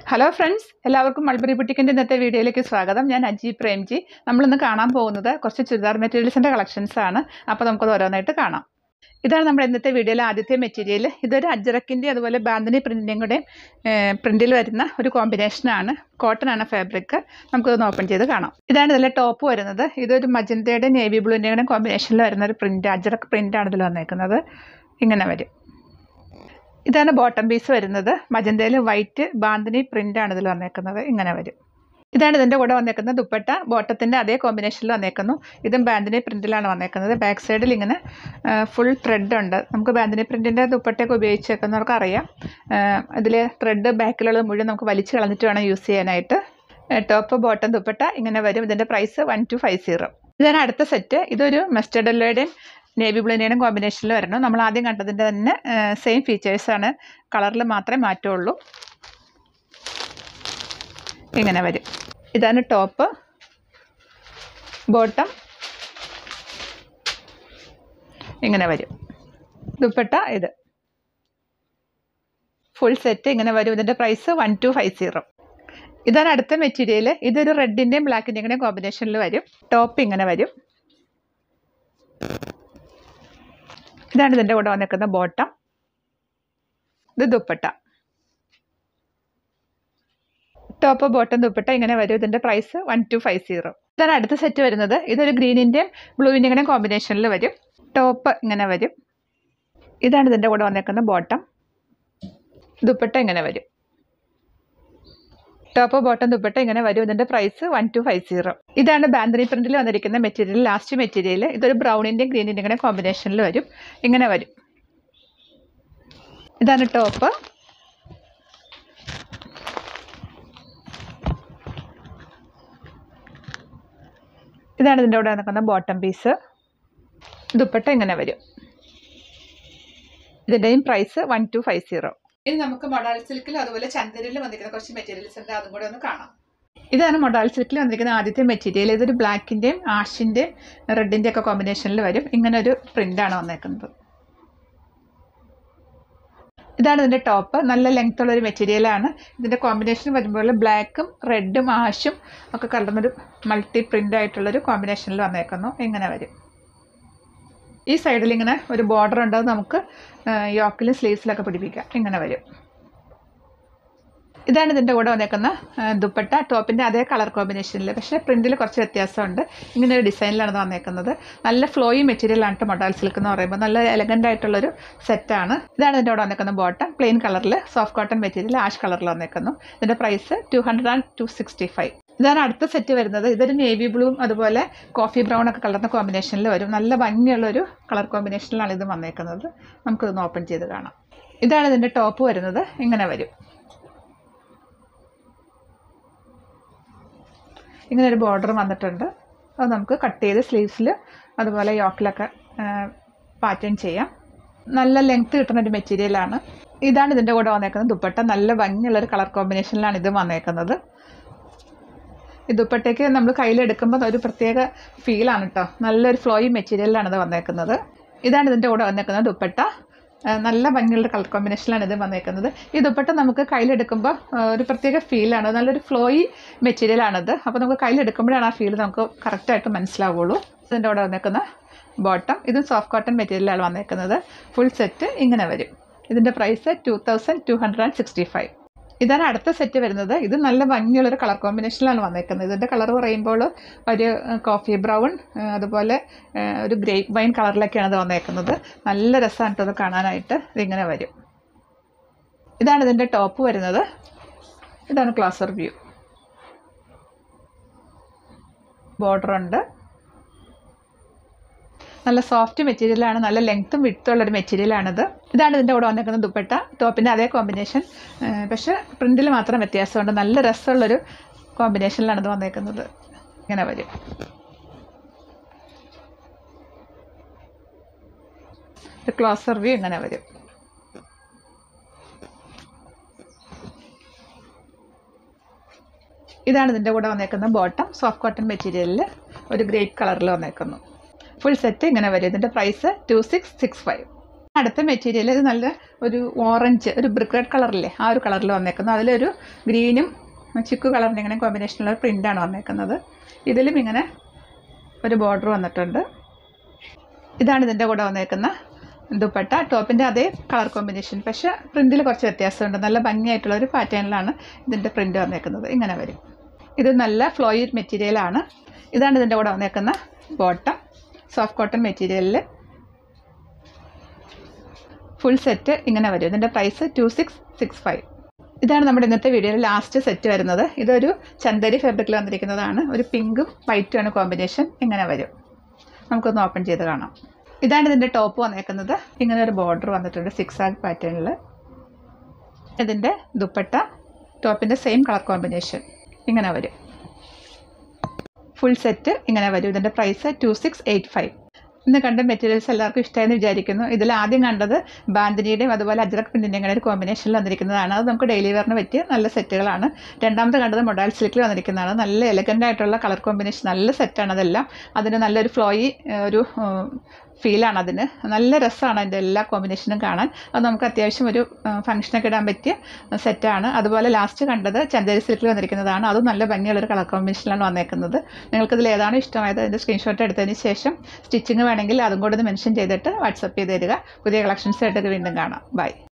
hello friends എല്ലാവർക്കും mulberry ബുട്ടിക്കിൻ്റെ ഇന്നത്തെ വീഡിയോയിലേക്ക് സ്വാഗതം ഞാൻ അജി പ്രേംജി നമ്മളിന്ന് കാണാൻ പോകുന്നത് കുറച്ച് ചുരിദാർ മെറ്റീരിയൽസിൻ്റെ കളക്ഷൻസ് ആണ് അപ്പോൾ നമുക്കത് ഓരോന്നായിട്ട് കാണാം ഇതാണ് നമ്മുടെ ഇന്നത്തെ വീഡിയോയിലെ ആദ്യത്തെ മെറ്റീരിയൽ ഇതൊരു അജ്രക്കിൻ്റെ അതുപോലെ ബാന്തിനി പ്രിൻറ്റിൻ്റെയും കൂടെ പ്രിൻറ്റിൽ വരുന്ന ഒരു കോമ്പിനേഷനാണ് കോട്ടൺ ആണ് ഫാബ്രിക് നമുക്കിതൊന്ന് ഓപ്പൺ ചെയ്ത് കാണാം ഇതാണ് ഇതിലെ ടോപ്പ് വരുന്നത് ഇതൊരു മജന്തയുടെ നേവി ബ്ലൂവിൻ്റെയും കൂടെ കോമ്പിനേഷനിൽ വരുന്ന ഒരു പ്രിൻറ്റ് അജ്രക്ക് പ്രിൻ്റാണ് ഇതിൽ വന്നേക്കുന്നത് ഇങ്ങനെ വരും ഇതാണ് ബോട്ടം പീസ് വരുന്നത് മജന്തയിൽ വൈറ്റ് ബാന്തിനി പ്രിൻ്റാണ് ഇതിൽ വന്നേക്കുന്നത് ഇങ്ങനെ വരും ഇതാണ് ഇതിൻ്റെ കൂടെ വന്നേക്കുന്ന ദുപ്പട്ട ബോട്ടത്തിൻ്റെ അതേ കോമ്പിനേഷനിൽ വന്നേക്കുന്നു ഇതും ബാന്തിനി പ്രിൻറ്റിലാണ് വന്നേക്കുന്നത് ബാക്ക് സൈഡിൽ ഇങ്ങനെ ഫുൾ ത്രെഡ് ഉണ്ട് നമുക്ക് ബാന്തിനി പ്രിൻറ്റിൻ്റെ ദുപ്പട്ടയൊക്കെ ഉപയോഗിച്ചേക്കുന്നവർക്ക് അറിയാം ഇതിൽ ത്രെഡ് ബാക്കിലുള്ളത് മുഴുവൻ നമുക്ക് വലിച്ചു കളഞ്ഞിട്ട് വേണം യൂസ് ചെയ്യാനായിട്ട് ടോപ്പ് ബോട്ടം ദുപ്പട്ട ഇങ്ങനെ വരും ഇതിൻ്റെ price one two five zero ഇതാണ് അടുത്ത സെറ്റ് ഇതൊരു മസ്റ്റർഡ് എല്ലോയുടെയും നേവി ബ്ലൂവിൻ്റെയും കോമ്പിനേഷനിൽ വരണം നമ്മൾ ആദ്യം കണ്ടതിൻ്റെ തന്നെ സെയിം ഫീച്ചേഴ്സാണ് കളറിൽ മാത്രമേ മാറ്റമുള്ളൂ ഇങ്ങനെ വരും ഇതാണ് ടോപ്പ് ബോട്ടം ഇങ്ങനെ വരും ദുപ്പട്ട ഇത് ഫുൾ സെറ്റ് ഇങ്ങനെ വരും ഇതിൻ്റെ price one two five zero ഇതാണ് അടുത്ത മെറ്റീരിയൽ ഇതൊരു റെഡിൻ്റെയും ബ്ലാക്കിൻ്റെയും കൂടെ കോമ്പിനേഷനിൽ വരും ടോപ്പ് ഇങ്ങനെ വരും ഇതാണ് ഇതിൻ്റെ കൂടെ വന്നിരിക്കുന്ന ബോട്ടം ഇത് ദുപ്പട്ട ടോപ്പ് ബോട്ടം ദുപ്പട്ട ഇങ്ങനെ വരും ഇതിൻ്റെ price one two five zero ഇതാണ് അടുത്ത സെറ്റ് വരുന്നത് ഇതൊരു ഗ്രീനിൻ്റെയും ബ്ലൂവിൻ്റെയും കൂടെ കോമ്പിനേഷനിൽ വരും ടോപ്പ് ഇങ്ങനെ വരും ഇതാണ് ഇതിൻ്റെ കൂടെ വന്നേക്കുന്ന ബോട്ടം ദുപ്പട്ട ഇങ്ങനെ വരും ടോപ്പ് ബോട്ടം ദുപ്പട്ട ഇങ്ങനെ വരും ഇതിൻ്റെ price one two five zero ഇതാണ് ബാന്തിനി പ്രിൻറ്റിൽ വന്നിരിക്കുന്ന മെറ്റീരിയൽ ലാസ്റ്റ് മെറ്റീരിയൽ ഇതൊരു ബ്രൗണിൻ്റെയും ഗ്രീനിൻ്റെയും കൂടെ കോമ്പിനേഷനിൽ വരും ഇങ്ങനെ വരും ഇതാണ് ടോപ്പ് ഇതാണ് ഇതിൻ്റെ കൂടെ നിൽക്കുന്ന ബോട്ടം പീസ് ദുപ്പട്ട ഇങ്ങനെ വരും ഇതിൻ്റെയും price one two five zero ഇനി നമുക്ക് മൊഡാൾ സിൽക്കിലും അതുപോലെ ചന്ദനിലും വന്നിരിക്കുന്ന കുറച്ച് മെറ്റീരിയൽസ് ഉണ്ട് അതും കൂടെ ഒന്ന് കാണാം ഇതാണ് മൊഡാൾ സിൽക്കിൽ വന്നിരിക്കുന്ന ആദ്യത്തെ മെറ്റീരിയൽ ഇതൊരു ബ്ലാക്കിൻ്റെയും ആഷിൻ്റെയും റെഡിൻ്റെ ഒക്കെ കോമ്പിനേഷനിൽ വരും ഇങ്ങനെ ഒരു പ്രിൻ്റാണ് വന്നേക്കുന്നത് ഇതാണ് ഇതിൻ്റെ ടോപ്പ് നല്ല ലെങ്ത് ഉള്ള ഒരു മെറ്റീരിയലാണ് ഇതിൻ്റെ കോമ്പിനേഷൻ വരുമ്പോൾ ബ്ലാക്കും റെഡും ആഷും ഒക്കെ കലർന്നൊരു മൾട്ടി പ്രിൻ്റ് ആയിട്ടുള്ളൊരു കോമ്പിനേഷനിൽ വന്നേക്കുന്നു ഇങ്ങനെ വരും ഈ സൈഡിൽ ഇങ്ങനെ ഒരു ബോർഡർ ഉണ്ട് അത് നമുക്ക് യോക്കിലും സ്ലീവ്സിലൊക്കെ പിടിപ്പിക്കാം ഇങ്ങനെ വരും ഇതാണ് ഇതിൻ്റെ കൂടെ വന്നേക്കുന്ന ദുപ്പട്ട ടോപ്പിൻ്റെ അതേ കളർ കോമ്പിനേഷനിൽ പക്ഷേ പ്രിൻറ്റിൽ കുറച്ച് വ്യത്യാസമുണ്ട് ഇങ്ങനെ ഒരു ഡിസൈനിലാണ് ഇത് വന്നേക്കുന്നത് നല്ല ഫ്ലോയി മെറ്റീരിയലാണ് കേട്ടോ മൊഡാൽ സിൽക്ക് എന്ന് പറയുമ്പോൾ നല്ല എലഗൻ്റ് ആയിട്ടുള്ളൊരു സെറ്റാണ് ഇതാണ് ഇതിൻ്റെ കൂടെ വന്നേക്കുന്ന ബോട്ടം പ്ലെയിൻ കളറിൽ സോഫ്റ്റ് കോട്ടൺ മെറ്റീരിയൽ ആഷ് കളറിൽ വന്നേക്കുന്നു ഇതിൻ്റെ price two hundred and two sixty five ഇതാണ് അടുത്ത സെറ്റ് വരുന്നത് ഇതൊരു നേവി ബ്ലൂവും അതുപോലെ കോഫി ബ്രൗൺ ഒക്കെ കളർന്ന കോമ്പിനേഷനിൽ വരും നല്ല ഭംഗിയുള്ളൊരു കളർ കോമ്പിനേഷനിലാണ് ഇത് വന്നേക്കുന്നത് നമുക്കിതൊന്ന് ഓപ്പൺ ചെയ്ത് കാണാം ഇതാണ് ഇതിൻ്റെ ടോപ്പ് വരുന്നത് ഇങ്ങനെ വരും ഇങ്ങനെ ഒരു ബോർഡർ വന്നിട്ടുണ്ട് അത് നമുക്ക് കട്ട് ചെയ്ത് സ്ലീവ്സിൽ അതുപോലെ യോക്കിലൊക്കെ പാറ്റേൺ ചെയ്യാം നല്ല ലെങ്ത്ത് കിട്ടുന്ന ഒരു മെറ്റീരിയലാണ് ഇതാണ് ഇതിൻ്റെ കൂടെ വന്നേക്കുന്നത് ദുപ്പട്ട നല്ല ഭംഗിയുള്ളൊരു കളർ കോമ്പിനേഷനിലാണ് ഇത് വന്നേക്കുന്നത് ഈ ദുപ്പട്ടയ്ക്ക് നമ്മൾ കയ്യിലെടുക്കുമ്പോൾ ഒരു പ്രത്യേക ഫീലാണ് കേട്ടോ നല്ലൊരു ഫ്ലോയി മെറ്റീരിയലാണ് ഇത് വന്നേക്കുന്നത് ഇതാണ് ഇതിൻ്റെ കൂടെ വന്നേക്കുന്നത് ദുപ്പട്ട നല്ല ഭംഗിയുള്ള കളർ കോമ്പിനേഷനിലാണ് ഇത് വന്നേക്കുന്നത് ഈ ദുപ്പട്ട നമുക്ക് കയ്യിലെടുക്കുമ്പോൾ ഒരു പ്രത്യേക ഫീലാണ് നല്ലൊരു ഫ്ലോയി മെറ്റീരിയലാണിത് അപ്പോൾ നമുക്ക് കയ്യിലെടുക്കുമ്പോഴാണ് ആ ഫീൽ നമുക്ക് കറക്റ്റായിട്ട് മനസ്സിലാവുള്ളൂ ഇതിൻ്റെ കൂടെ വന്നേക്കുന്ന ബോട്ടം ഇതും സോഫ്റ്റ് കോട്ടൺ മെറ്റീരിയലാണ് വന്നേക്കുന്നത് ഫുൾ സെറ്റ് ഇങ്ങനെ വരും ഇതിൻ്റെ price two thousand two hundred and sixty five ഇതാണ് അടുത്ത സെറ്റ് വരുന്നത് ഇത് നല്ല ഭംഗിയുള്ളൊരു കളർ കോമ്പിനേഷനിലാണ് വന്നേക്കുന്നത് ഇതിൻ്റെ കളർ പറയുമ്പോൾ ഒരു കോഫി ബ്രൗൺ അതുപോലെ ഒരു ഗ്രേപ്പ് വൈൻ കളറിലൊക്കെയാണ് ഇത് വന്നേക്കുന്നത് നല്ല രസമാണ് ഇത് കാണാനായിട്ട് ഇതിങ്ങനെ വരും ഇതാണ് ഇതിൻ്റെ ടോപ്പ് വരുന്നത് ഇതാണ് ക്ലാസർ വ്യൂ ബോർഡർ ഉണ്ട് നല്ല സോഫ്റ്റ് മെറ്റീരിയലാണ് നല്ല ലെങ്ത്തും വിട്ടുള്ളൊരു മെറ്റീരിയലാണിത് ഇതാണ് ഇതിൻ്റെ കൂടെ വന്നിരിക്കുന്ന ദുപ്പട്ട ടോപ്പിൻ്റെ അതേ കോമ്പിനേഷൻ പക്ഷേ പ്രിൻറ്റിൽ മാത്രം വ്യത്യാസമുണ്ട് നല്ല രസമുള്ളൊരു കോമ്പിനേഷനിലാണ് ഇത് വന്നേക്കുന്നത് ഇങ്ങനെ വരും ഒരു ക്ലോസർ വ്യൂ ഇങ്ങനെ വരും ഇതാണ് ഇതിൻ്റെ കൂടെ വന്നേക്കുന്ന ബോട്ടം സോഫ്റ്റ് കോട്ടൺ മെറ്റീരിയലിൽ ഒരു ഗ്രേപ്പ് കളറിൽ വന്നേക്കുന്നു ഫുൾ സെറ്റ് ഇങ്ങനെ വരും ഇതിൻ്റെ price two six six five അടുത്ത മെറ്റീരിയൽ ഇത് നല്ല ഒരു ഓറഞ്ച് ഒരു ബ്രിക്ക് റെഡ് കളറില്ലേ ആ ഒരു കളറിൽ വന്നേക്കുന്നു അതിലൊരു ഗ്രീനും ചിക്കു കളറിൻ്റെ ഇങ്ങനെ കോമ്പിനേഷനുള്ള പ്രിൻ്റാണ് വന്നേക്കുന്നത് ഇതിലും ഇങ്ങനെ ഒരു ബോർഡർ വന്നിട്ടുണ്ട് ഇതാണ് ഇതിൻ്റെ കൂടെ വന്നേക്കുന്ന ദുപ്പട്ട ടോപ്പിൻ്റെ അതേ കളർ കോമ്പിനേഷൻ പക്ഷേ പ്രിൻറ്റിൽ കുറച്ച് വ്യത്യാസമുണ്ട് നല്ല ഭംഗിയായിട്ടുള്ള ഒരു പാറ്റേണിലാണ് ഇതിൻ്റെ പ്രിൻ്റ് വന്നേക്കുന്നത് ഇങ്ങനെ വരും ഇത് നല്ല ഫ്ലോയി മെറ്റീരിയലാണ് ഇതാണ് ഇതിൻ്റെ കൂടെ വന്നേക്കുന്ന ബോട്ടം സോഫ്റ്റ് കോട്ടൺ മെറ്റീരിയലിൽ ഫുൾ സെറ്റ് ഇങ്ങനെ വരും ഇതിൻ്റെ price two six six five ഇതാണ് നമ്മുടെ ഇന്നത്തെ വീഡിയോയിൽ ലാസ്റ്റ് സെറ്റ് വരുന്നത് ഇതൊരു ചന്ദരി ഫാബ്രിക്കിൽ വന്നിരിക്കുന്നതാണ് ഒരു പിങ്കും വൈറ്റും ആണ് കോമ്പിനേഷൻ ഇങ്ങനെ വരും നമുക്കൊന്ന് ഓപ്പൺ ചെയ്ത് കാണാം ഇതാണ് ഇതിൻ്റെ ടോപ്പ് വന്നേക്കുന്നത് ഇങ്ങനെ ഒരു ബോർഡർ വന്നിട്ടുണ്ട് സിക്സ് ആഗ് പാറ്റേണിൽ ഇതിൻ്റെ ദുപ്പട്ട ടോപ്പിൻ്റെ സെയിം കളർ കോമ്പിനേഷൻ ഇങ്ങനെ വരും ഫുൾ സെറ്റ് ഇങ്ങനെ വരും ഇതിൻ്റെ price two six eight five ഇന്ന് കണ്ട മെറ്റീരിയൽസ് എല്ലാവർക്കും ഇഷ്ടമായെന്ന് വിചാരിക്കുന്നു ഇതിൽ ആദ്യം കണ്ടത് ബാന്തിനിയുടെയും അതുപോലെ അജ്രക് പ്രിൻറ്റിൻ്റെയും കൂടെ ഒരു കോമ്പിനേഷനിൽ വന്നിരിക്കുന്നതാണ് അത് നമുക്ക് ഡെയിലി വെയറിന് പറ്റിയ നല്ല സെറ്റുകളാണ് രണ്ടാമത് കണ്ടത് മൊഡാൽ സിൽക്കിൽ വന്നിരിക്കുന്നതാണ് നല്ല എലഗൻ്റ് ആയിട്ടുള്ള കളർ കോമ്പിനേഷൻ നല്ല സെറ്റാണ് അതെല്ലാം അതിന് നല്ലൊരു ഫ്ലോയി ഒരു ഫീലാണ് അതിന് നല്ല രസമാണ് അതിൻ്റെ എല്ലാ കോമ്പിനേഷനും കാണാൻ അത് നമുക്ക് അത്യാവശ്യം ഒരു ഫംഗ്ഷനൊക്കെ ഇടാൻ പറ്റിയ സെറ്റാണ് അതുപോലെ ലാസ്റ്റ് കണ്ടത് ചന്ദേരി സിൽക്കിൽ വന്നിരിക്കുന്നതാണ് അതും നല്ല ഭംഗിയുള്ളൊരു കളർ കോമ്പിനേഷനിലാണ് വന്നേക്കുന്നത് നിങ്ങൾക്കിതിൽ ഏതാണ് ഇഷ്ടമായത് അതിൻ്റെ സ്ക്രീൻഷോട്ട് എടുത്തതിന് ശേഷം സ്റ്റിച്ചിങ് വേണമെങ്കിൽ അതും കൂടെ ഒന്ന് മെൻഷൻ ചെയ്തിട്ട് വാട്സപ്പ് ചെയ്ത് തരിക പുതിയ കളക്ഷൻസ് ആയിട്ട് വീണ്ടും കാണാം ബൈ